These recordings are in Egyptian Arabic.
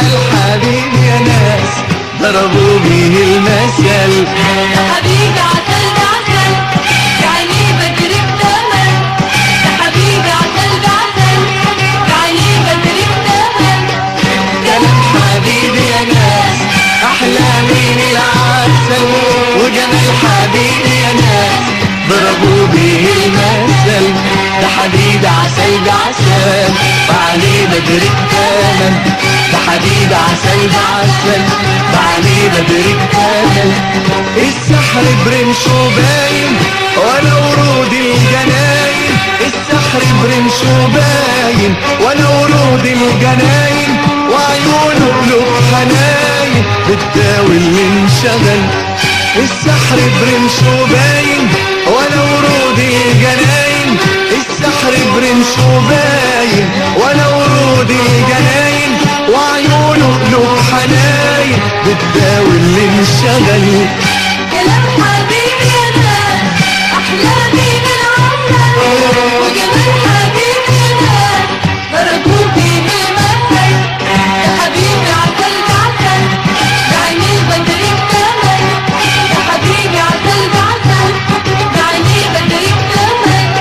وجمال حبيبي يا ناس ضربوا بيه المثل يا حبيبي عسل بعسل يا عيني بدر اكتمل يا حبيبي عسل بعسل يا عيني بدر اكتمل كلام حبيبي يا ناس احلى من العسل وجمال حبيبي يا ناس ضربوا بيه المثل ده حبيبي عسل بعسل وعليه بدر التمن ده حبيبي عسل بعسل وعليه بدر التمن السحر برمشه باين ولا ورود الجناين السحر برمشه باين ولا ورود الجناين وعيونه قلوب حناين بتداوي اللي انشغل السحر برمشه باين ولا ورود الجناين السحر برمشه باين ولا ورود الجناين وعيونه قلوب حناين بتداوي اللي انشغل كلام حبيبي يا ناس احلى من العسل وجمال حبيبي يا ناس ضربوا بيه المثل يا حبيبي عسل بعسل يا عيني بدر اكتمل يا حبيبي عسل بعسل يا عيني بدر اكتمل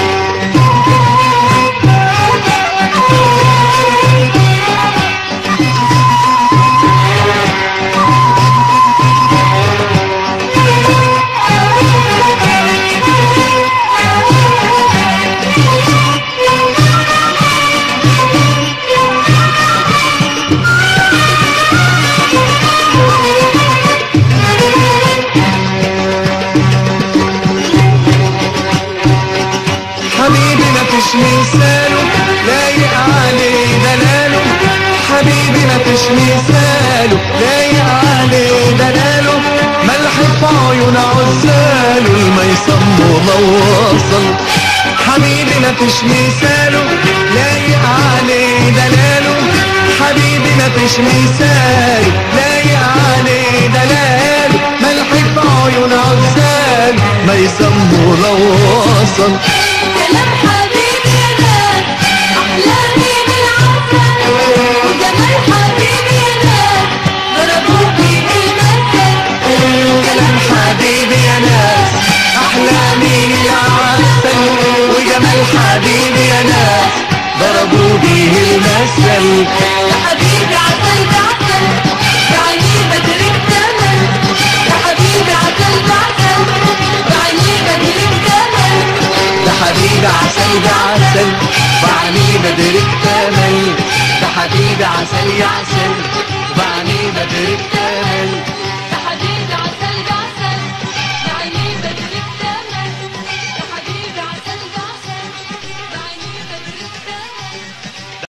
حبيبي ما فيش مثاله لايق عليه دلاله حبيبي ما فيش مثاله لايق عليه دلاله ملح في عيون عزاله الميصم ولو وصل حبيبي ما فيش مثاله لايق عليه دلاله حبيبي ما فيش مثاله لايق عليه دلاله ملح في عيون عزاله ما يسموا لو وصل كلام حبيبي يا ناس احلى من العسل وجمال حبيبي يا ناس ضربوا بيه المثل كلام حبيبي يا ناس احلى من العسل وجمال حبيبي يا ناس ضربوا بيه المثل يا حبيبي عسل بعسل يا عيني بدر اكتمل يا حبيبي عسل بعسل يا عيني بدر اكتمل ده حبيبي عسل بعسل وعني بدر اكتمل ده حبيبي عسل يا عسل وعني بدر اكتمل